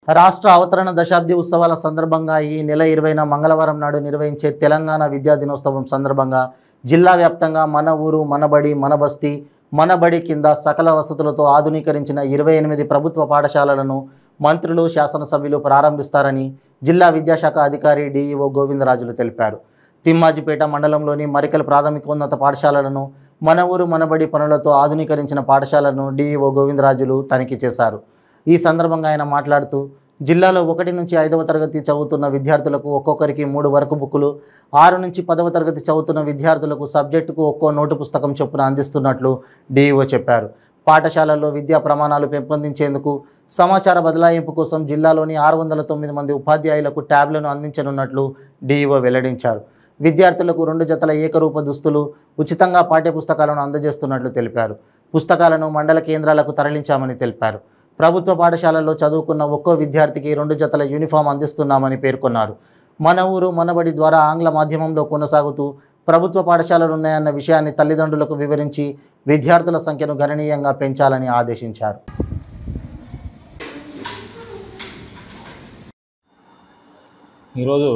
రాష్ట్ర అవతరణ దశాబ్ది ఉత్సవాల సందర్భంగా ఈ నెల ఇరవైన మంగళవారం నాడు నిర్వహించే తెలంగాణ విద్యా దినోత్సవం సందర్భంగా జిల్లా వ్యాప్తంగా మన ఊరు మనబడి మన బస్తీ మనబడి కింద సకల వసతులతో ఆధునీకరించిన ఇరవై ఎనిమిది ప్రభుత్వ పాఠశాలలను మంత్రులు శాసనసభ్యులు ప్రారంభిస్తారని జిల్లా విద్యాశాఖ అధికారి డిఈఓ గోవిందరాజులు తెలిపారు తిమ్మాజిపేట మండలంలోని మరికల్ ప్రాథమికోన్నత పాఠశాలలను మన ఊరు మనబడి పనులతో ఆధునీకరించిన పాఠశాలను డిఈఓ గోవిందరాజులు తనిఖీ చేశారు ఈ సందర్భంగా ఆయన మాట్లాడుతూ జిల్లాలో ఒకటి నుంచి ఐదవ తరగతి చదువుతున్న విద్యార్థులకు ఒక్కొక్కరికి మూడు వరకు బుక్కులు ఆరు నుంచి పదవ తరగతి చదువుతున్న విద్యార్థులకు సబ్జెక్టుకు ఒక్కో నోటు పుస్తకం చొప్పున అందిస్తున్నట్లు డిఈఓ చెప్పారు పాఠశాలల్లో విద్యా ప్రమాణాలు పెంపొందించేందుకు సమాచార బదలాయింపు కోసం జిల్లాలోని ఆరు వందల తొమ్మిది మంది ఉపాధ్యాయులకు ట్యాబ్లను అందించనున్నట్లు డిఈఓ వెల్లడించారు విద్యార్థులకు రెండు జతల ఏకరూప దుస్తులు ఉచితంగా పాఠ్యపుస్తకాలను అందజేస్తున్నట్లు తెలిపారు పుస్తకాలను మండల కేంద్రాలకు తరలించామని తెలిపారు ప్రభుత్వ పాఠశాలల్లో చదువుకున్న ఒక్కో విద్యార్థికి రెండు జతల యూనిఫామ్ అందిస్తున్నామని పేర్కొన్నారు మన ఊరు మనబడి ద్వారా ఆంగ్ల మాధ్యమంలో కొనసాగుతూ ప్రభుత్వ పాఠశాలలు ఉన్నాయన్న విషయాన్ని తల్లిదండ్రులకు వివరించి విద్యార్థుల సంఖ్యను గణనీయంగా పెంచాలని ఆదేశించారు ఈరోజు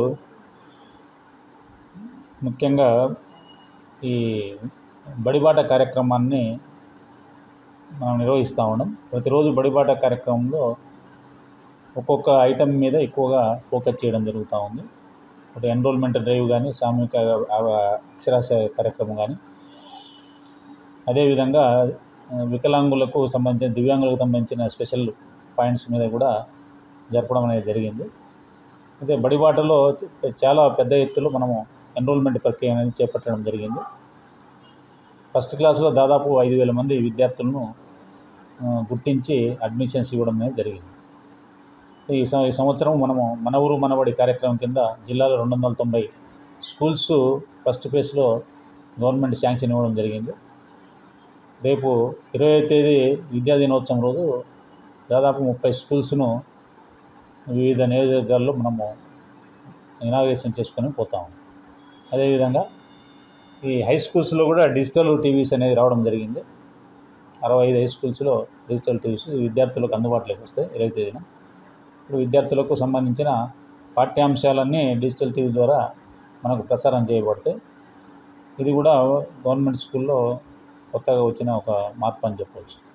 ముఖ్యంగా ఈ బడిబాట కార్యక్రమాన్ని మనం నిర్వహిస్తూ ఉన్నాం ప్రతిరోజు బడిబాట కార్యక్రమంలో ఒక్కొక్క ఐటెం మీద ఎక్కువగా ఫోకస్ చేయడం జరుగుతూ ఉంది ఒకటి ఎన్రోల్మెంట్ డ్రైవ్ కానీ సామూహిక అవ- అక్షరాస్యత కార్యక్రమం కానీ అదేవిధంగా ఆ, వికలాంగులకు సంబంధించిన దివ్యాంగులకు సంబంధించిన స్పెషల్ పాయింట్స్ మీద కూడా జరపడం అనేది జరిగింది అయితే బడిబాటలో చాలా పెద్ద ఎత్తులో మనము ఎన్రోల్మెంట్ ప్రక్రియ అనేది చేపట్టడం జరిగింది ఫస్ట్ క్లాస్లో దాదాపు ఐదు వేల మంది విద్యార్థులను ఆ, గుర్తించి అడ్మిషన్స్ ఇవ్వడం అనేది జరిగింది ఈ సం- ఈ సంవత్సరం మనము మన ఊరు మనబడి కార్యక్రమం కింద జిల్లాలో రెండు వందల తొంభై స్కూల్స్ ఫస్ట్ ఫేజ్లో గవర్నమెంట్ శాంక్షన్ ఇవ్వడం జరిగింది రేపు ఇరవై తేదీ విద్యా దినోత్సవం రోజు దాదాపు ముప్పై స్కూల్స్ను వివిధ నియోజకవర్గాల్లో మనము ఇనాగ్రేషన్ చేసుకొని పోతాము అదేవిధంగా ఈ హై స్కూల్స్లో కూడా డిజిటల్ టీవీస్ అనేది రావడం జరిగింది అరవై ఐదు హై స్కూల్స్లో డిజిటల్ టీవీస్ విద్యార్థులకు అందుబాటులోకి వస్తాయి ఇరవై తేదీన ఇప్పుడు విద్యార్థులకు సంబంధించిన పాఠ్యాంశాలన్నీ డిజిటల్ టీవీ ద్వారా మనకు ప్రసారం చేయబడతాయి ఇది కూడా గవర్నమెంట్ స్కూల్లో కొత్తగా వచ్చిన ఒక మార్పు అని చెప్పవచ్చు